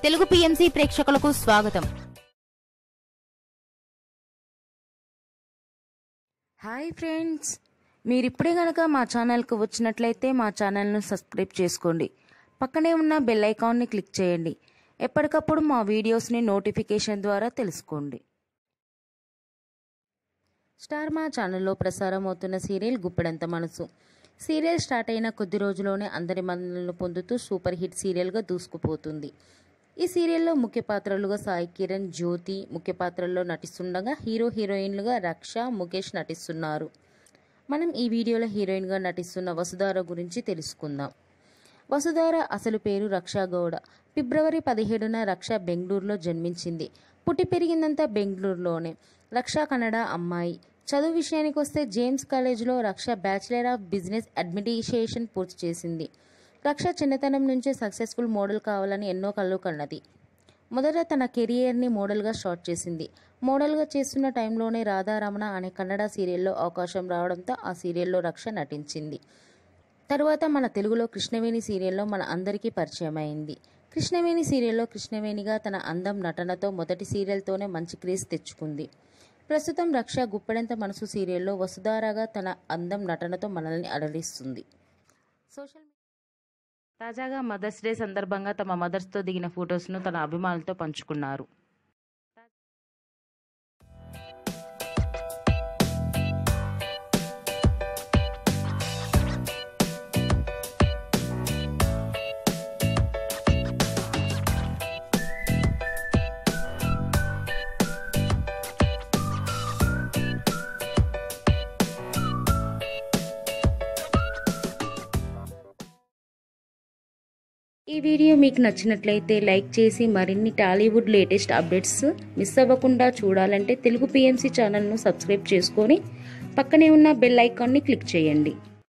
Telugu PMC ప్రేక్షకులకు స్వాగతం hi friends మీరు ఇప్పుడే కనుక మా ఛానల్కి వచ్చినట్లయితే మా ఛానల్ను సబ్స్క్రైబ్ చేసుకోండి పక్కనే ఉన్న బెల్ ఐకాన్ని క్లిక్ చేయండి ఎప్పటికప్పుడు మా వీడియోస్ని నోటిఫికేషన్ ద్వారా తెలుసుకోండి స్టార్ మా ఛానల్లో ప్రసారం అవుతున్న సీరియల్ గుప్పెడంత మనసు సీరియల్ స్టార్ట్ అయిన కొద్ది రోజుల్లోనే అందరి మన్నలను పొందుతూ సూపర్ హిట్ సీరియల్గా దూసుకుపోతుంది ఈ సీరియల్లో ముఖ్య పాత్రలుగా సాయి కిరణ్ జ్యోతి ముఖ్య పాత్రల్లో నటిస్తుండగా హీరో హీరోయిన్లుగా రక్ష ముఖేష్ నటిస్తున్నారు మనం ఈ వీడియోలో హీరోయిన్గా నటిస్తున్న వసుధార గురించి తెలుసుకుందాం వసుధార అసలు పేరు రక్షా గౌడ ఫిబ్రవరి పదిహేడున రక్ష బెంగళూరులో జన్మించింది పుట్టి పెరిగిందంతా బెంగళూరులోనే రక్ష కన్నడ అమ్మాయి చదువు విషయానికి వస్తే జేమ్స్ కాలేజ్లో రక్ష బ్యాచిలర్ ఆఫ్ బిజినెస్ అడ్మినిస్ట్రేషన్ పూర్తి చేసింది రక్ష చిన్నతనం నుంచే సక్సెస్ఫుల్ మోడల్ కావాలని ఎన్నో కళ్ళు కన్నది మొదట తన కెరియర్ని మోడల్గా స్టార్ట్ చేసింది మోడల్గా చేస్తున్న టైంలోనే రాధారమణ అనే కన్నడ సీరియల్లో అవకాశం రావడంతో ఆ సీరియల్లో రక్ష నటించింది తరువాత మన తెలుగులో కృష్ణవేణి సీరియల్లో మన అందరికీ పరిచయం అయింది కృష్ణవేణి సీరియల్లో కృష్ణవేణిగా తన అందం నటనతో మొదటి సీరియల్తోనే మంచి క్రేజ్ తెచ్చుకుంది ప్రస్తుతం రక్ష గుప్పెడంత మనసు సీరియల్లో వసుధారాగా తన అందం నటనతో మనల్ని అలరిస్తుంది సోషల్ తాజాగా మదర్స్ డే సందర్భంగా తమ మదర్స్తో దిగిన ఫొటోస్ను తన అభిమానులతో పంచుకున్నారు ఈ వీడియో మీకు నచ్చినట్లయితే లైక్ చేసి మరిన్ని టాలీవుడ్ లేటెస్ట్ అప్డేట్స్ మిస్ అవ్వకుండా చూడాలంటే తెలుగు పిఎంసి ఛానల్ను సబ్స్క్రైబ్ చేసుకొని పక్కనే ఉన్న బెల్ ఐకాన్ని క్లిక్ చేయండి